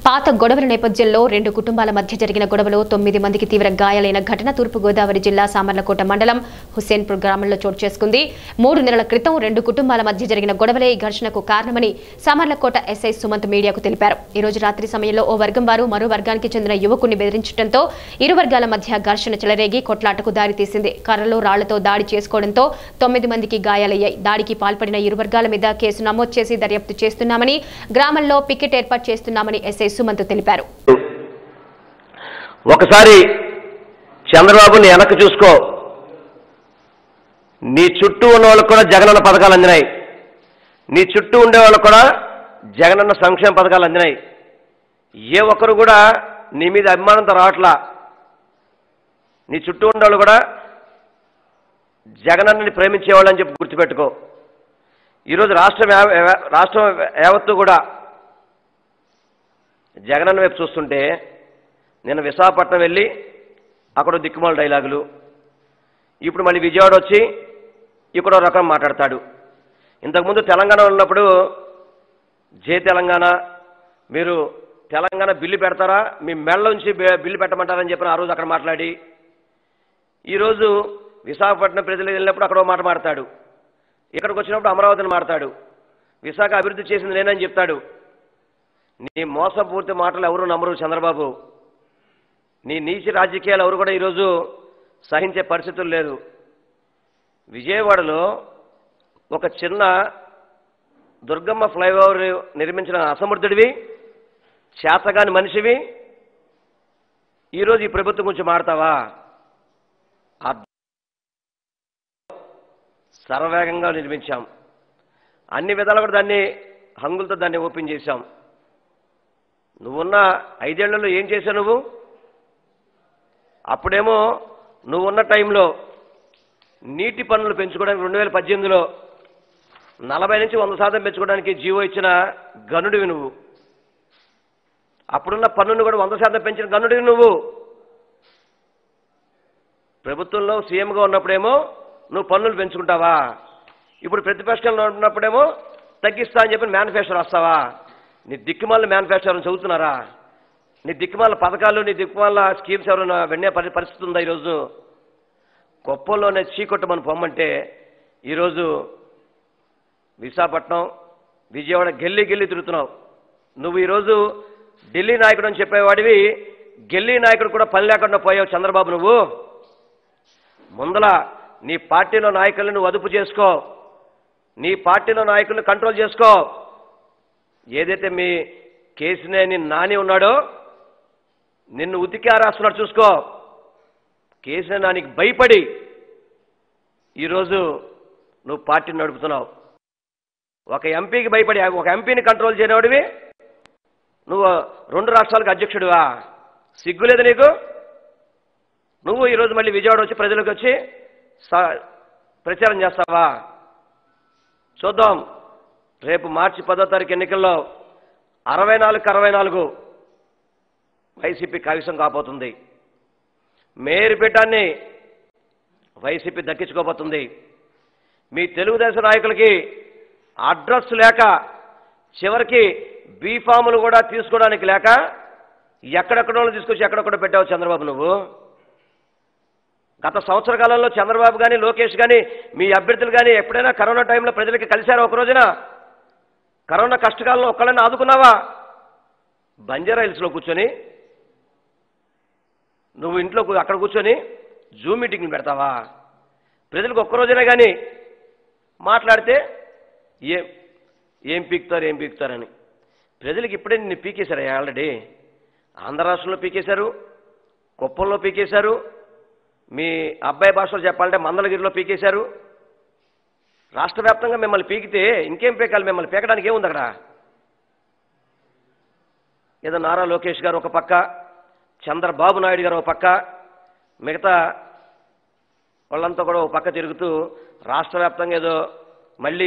పాత గొడవల నేపథ్యంలో రెండు కుటుంబాల మధ్య జరిగిన గొడవలో తొమ్మిది మందికి తీవ్ర గాయాలైన ఘటన తూర్పుగోదావరి జిల్లా సామర్లకోట మండలం హుస్సేన్పూర్ గ్రామంలో చోటు చేసుకుంది మూడు నెలల క్రితం రెండు కుటుంబాల మధ్య జరిగిన గొడవలే ఈ ఘర్షణకు కారణమని సామర్లకోట ఎస్ఐ సుమంత్ మీడియాకు తెలిపారు ఈ రోజు రాత్రి సమయంలో ఓ వర్గం వారు మరో వర్గానికి చెందిన యువకుడిని బెదిరించడంతో ఇరు వర్గాల మధ్య ఘర్షణ చెలరేగి కొట్లాటకు దారితీసింది కర్రలో రాళ్లతో దాడి చేసుకోవడంతో తొమ్మిది మందికి గాయాలయ్యాయి దాడికి పాల్పడిన ఇరు వర్గాల మీద కేసు నమోదు చేసి దర్యాప్తు చేస్తున్నామని గ్రామంలో పికెట్ ఏర్పాటు చేస్తున్నామని ఎస్ఐ సుమంత్ తెలిపారు ఒకసారి చంద్రబాబుని వెనక్కి చూసుకో నీ చుట్టూ ఉన్న వాళ్ళకు కూడా జగనన్న పథకాలు అందినాయి నీ చుట్టూ ఉండే వాళ్ళకు కూడా జగనన్న సంక్షేమ పథకాలు అందినాయి ఏ ఒక్కరు కూడా నీ మీద అభిమానంతో రావట్లా నీ చుట్టూ ఉండే వాళ్ళు కూడా జగనన్నని ప్రేమించేవాళ్ళు అని చెప్పి గుర్తుపెట్టుకో ఈరోజు రాష్ట్రం యా- యా- రాష్ట్రం యావత్తు కూడా జగనన్న వైపు చూస్తుంటే నేను విశాఖపట్నం వెళ్ళి అక్కడ దిక్కుమాల డైలాగులు ఇప్పుడు మళ్ళీ విజయవాడ వచ్చి ఇక్కడ ఒక రకం మాట్లాడతాడు ఇంతకుముందు తెలంగాణ ఉన్నప్పుడు జే తెలంగాణ మీరు తెలంగాణ బిల్లు పెడతారా మీ మెళ్ళ నుంచి బి- బిల్లు పెట్టమంటారని చెప్పిన ఆ రోజు అక్కడ మాట్లాడి ఈరోజు విశాఖపట్నం ప్రజలు వెళ్ళినప్పుడు అక్కడ ఒక మాట మాడతాడు ఇక్కడికి వచ్చినప్పుడు అమరావతిని మాడతాడు విశాఖ అభివృద్ధి చేసింది నేనని చెప్తాడు నీ మోసపూర్తి మాటలు ఎవరు నమ్మరు చంద్రబాబు నీ నీచి రాజకీయాలు ఎవరు కూడా ఈరోజు సహించే పరిస్థితులు లేదు విజయవాడలో ఒక చిన్న దుర్గమ్మ ఫ్లైఓవర్ నిర్మించిన అసమర్థుడివి చేతగాని మనిషివి ఈరోజు ఈ ప్రభుత్వం గురించి మాడతావా ఆ సర్వవేగంగా నిర్మించాం అన్ని విధాలు కూడా దాన్ని హంగులతో దాన్ని ఓపెన్ చేశాం నువ్వున్న ఐదేళ్లలో ఏం చేశావు నువ్వు అప్పుడేమో నువ్వున్న టైంలో నీటి పన్నులు పెంచుకోవడానికి రెండు వేల పద్దెనిమిదిలో నలభై నుంచి వంద శాతం పెంచుకోవడానికి జీవో ఇచ్చిన గనుడివి నువ్వు అప్పుడున్న పన్నును కూడా వంద శాతం పెంచిన గనుడివి నువ్వు ప్రభుత్వంలో సీఎంగా ఉన్నప్పుడేమో నువ్వు పన్నులు పెంచుకుంటావా ఇప్పుడు ప్రతిపక్షంలో ఉన్నప్పుడేమో తగ్గిస్తా అని చెప్పి మేనిఫెస్టో రాస్తావా నీ దిక్కుమాల మేనిఫెస్టో చదువుతున్నారా నీ దిక్కుమాల పథకాలు నీ దిక్కుమాల స్కీమ్స్ ఎవరైనా వెన్నే పరి పరిస్థితి ఉందా ఈరోజు గొప్పల్లోనే చీకొట్టమని పొమ్మంటే ఈరోజు విశాఖపట్నం విజయవాడ గెల్లి గెల్లి తిరుగుతున్నావు నువ్వు ఈరోజు ఢిల్లీ నాయకుడు అని చెప్పేవాడివి గెల్లి నాయకుడు కూడా పని లేకుండా పోయావు చంద్రబాబు నువ్వు ముందల నీ పార్టీలో నాయకులను నువ్వు అదుపు చేసుకో నీ పార్టీలో నాయకులను కంట్రోల్ చేసుకో ఏదైతే మీ కేసినేని నాని ఉన్నాడో నిన్ను ఉతికి ఆరేస్తున్నాడు చూసుకో కేసినేని నానికి భయపడి ఈరోజు నువ్వు పార్టీని నడుపుతున్నావు ఒక ఎంపీకి భయపడి ఒక ఎంపీని కంట్రోల్ చేయనివాడివి నువ్వు రెండు రాష్ట్రాలకు అధ్యక్షుడివా సిగ్గులేదు నీకు నువ్వు ఈరోజు మళ్ళీ విజయవాడ వచ్చి ప్రజలకు వచ్చి స- ప్రచారం చేస్తావా చూద్దాం రేపు మార్చి పదో తారీఖు ఎన్నికల్లో అరవై నాలుగు అరవై నాలుగు వైసీపీ కవిసం కాబోతుంది మేయర్ పీఠాన్ని వైసీపీ దక్కించుకోబోతుంది మీ తెలుగుదేశం నాయకులకి అడ్రస్ లేక చివరికి బీఫాములు కూడా తీసుకోవడానికి లేక ఎక్కడెక్కడో తీసుకొచ్చి ఎక్కడెక్కడ పెట్టావు చంద్రబాబు నువ్వు గత సంవత్సర కాలంలో చంద్రబాబు కానీ లోకేష్ కానీ మీ అభ్యర్థులు కానీ ఎప్పుడైనా కరోనా టైంలో ప్రజలకి కలిశారా ఒక రోజున కరోనా కష్టకాలంలో ఒక్కళ్ళని ఆదుకున్నావా బంజారా హిల్స్లో కూర్చొని నువ్వు ఇంట్లో కూ- అక్కడ కూర్చొని జూమ్ మీటింగ్లు పెడతావా ప్రజలకు ఒక్క రోజునే కానీ మాట్లాడితే ఏం ఏం పీకుతారు ఏం పీకుతారని ప్రజలకు ఇప్పుడే నిన్ను పీకేశారు ఆల్రెడీ ఆంధ్ర రాష్ట్రంలో పీకేశారు కుప్పంలో పీకేశారు మీ అబ్బాయి భాషలో చెప్పాలంటే మందలగిరిలో పీకేశారు రాష్ట్ర వ్యాప్తంగా మిమ్మల్ని పీకితే ఇంకేం పీకాలి మిమ్మల్ని పీకడానికి ఏముంది అక్కడ ఏదో నారా లోకేష్ గారు ఒక పక్క చంద్రబాబు నాయుడు గారు ఒక పక్క మిగతా వాళ్ళంతా కూడా ఒక పక్క తిరుగుతూ రాష్ట్ర వ్యాప్తంగా ఏదో మళ్ళీ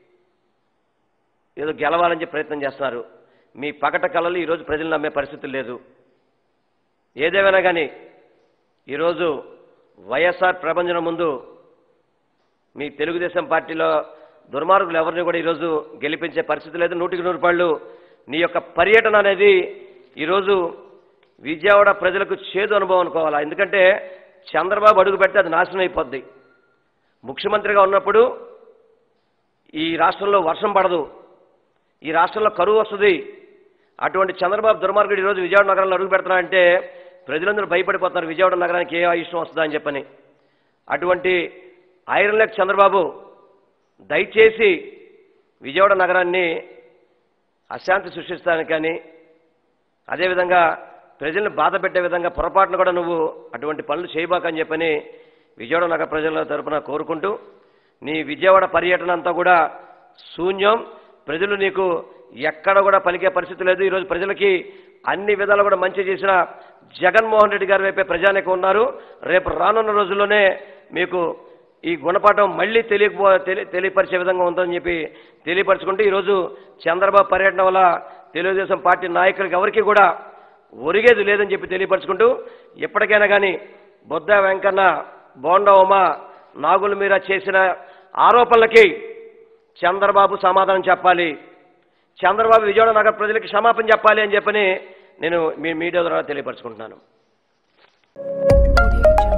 ఏదో గెలవాలని చెప్పి ప్రయత్నం చేస్తున్నారు మీ పకట కళలు ఈరోజు ప్రజలు నమ్మే పరిస్థితి లేదు ఏదేమైనా కానీ ఈరోజు వైఎస్ఆర్ ప్రభంజనం ముందు మీ తెలుగుదేశం పార్టీలో దుర్మార్గులు ఎవరిని కూడా ఈరోజు గెలిపించే పరిస్థితి లేదు నూటికి నూరు రూపాయలు నీ యొక్క పర్యటన అనేది ఈరోజు విజయవాడ ప్రజలకు చేదు అనుభవం అనుకోవాలా ఎందుకంటే చంద్రబాబు అడుగు పెడితే అది నాశనం అయిపోద్ది ముఖ్యమంత్రిగా ఉన్నప్పుడు ఈ రాష్ట్రంలో వర్షం పడదు ఈ రాష్ట్రంలో కరువు వస్తుంది అటువంటి చంద్రబాబు దుర్మార్గుడు ఈరోజు విజయవాడ నగరంలో అడుగు పెడుతున్నారంటే ప్రజలందరూ భయపడిపోతున్నారు విజయవాడ నగరానికి ఏ ఇష్టం వస్తుందా అని చెప్పని అటువంటి ఐరన్ లెగ్ చంద్రబాబు దయచేసి విజయవాడ నగరాన్ని అశాంతి సృష్టిస్తానికి కానీ అదేవిధంగా ప్రజల్ని బాధ పెట్టే విధంగా పొరపాటును కూడా నువ్వు అటువంటి పనులు చేయబాకని చెప్పని విజయవాడ నగర ప్రజల తరపున కోరుకుంటూ నీ విజయవాడ పర్యటన అంతా కూడా శూన్యం ప్రజలు నీకు ఎక్కడ కూడా పలికే పరిస్థితి లేదు ఈరోజు ప్రజలకి అన్ని విధాలు కూడా మంచి చేసిన జగన్మోహన్ రెడ్డి గారి వైపే ప్రజానికి ఉన్నారు రేపు రానున్న రోజుల్లోనే మీకు ఈ గుణపాఠం మళ్ళీ తెలియకపో తెలి తెలియపరిచే విధంగా ఉందని చెప్పి తెలియపరచుకుంటూ ఈరోజు చంద్రబాబు పర్యటన వల్ల తెలుగుదేశం పార్టీ నాయకులకి ఎవరికి కూడా ఒరిగేది లేదని చెప్పి తెలియపరచుకుంటూ ఎప్పటికైనా కానీ బొద్ద వెంకన్న బోండా ఉమ నాగుల మీద చేసిన ఆరోపణలకి చంద్రబాబు సమాధానం చెప్పాలి చంద్రబాబు విజయవాడ నగర ప్రజలకి క్షమాపణ చెప్పాలి అని చెప్పని నేను మీ మీడియా ద్వారా తెలియపరచుకుంటున్నాను Audio Jungle.